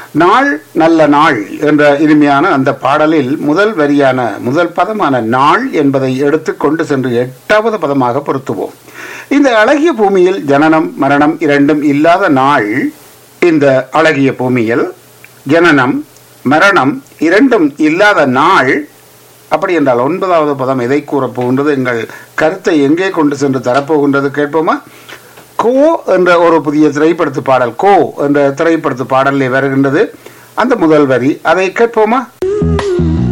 நாள் நல்ல நாள் என்ற இனிமையான அந்த பாடலில் முதல் வரியான முதல் பதமான நாள் என்பதை எடுத்து கொண்டு சென்று எட்டாவது பதமாக பொருத்துவோம் இந்த அழகிய பூமியில் ஜனனம் மரணம் இரண்டும் இல்லாத நாள் இந்த அழகிய பூமியில் ஜனனம் மரணம் இரண்டும் இல்லாத நாள் அப்படி என்றால் ஒன்பதாவது பதம் எதை கூறப் போகின்றது எங்கள் கருத்தை எங்கே கொண்டு சென்று தரப்போகின்றது கேட்போமா கோ என்ற ஒரு புதிய திரைப்படத்து பாடல் கோ என்ற திரைப்படத்து பாடலில் வருகின்றது அந்த முதல் வரி அதை கேட்போமா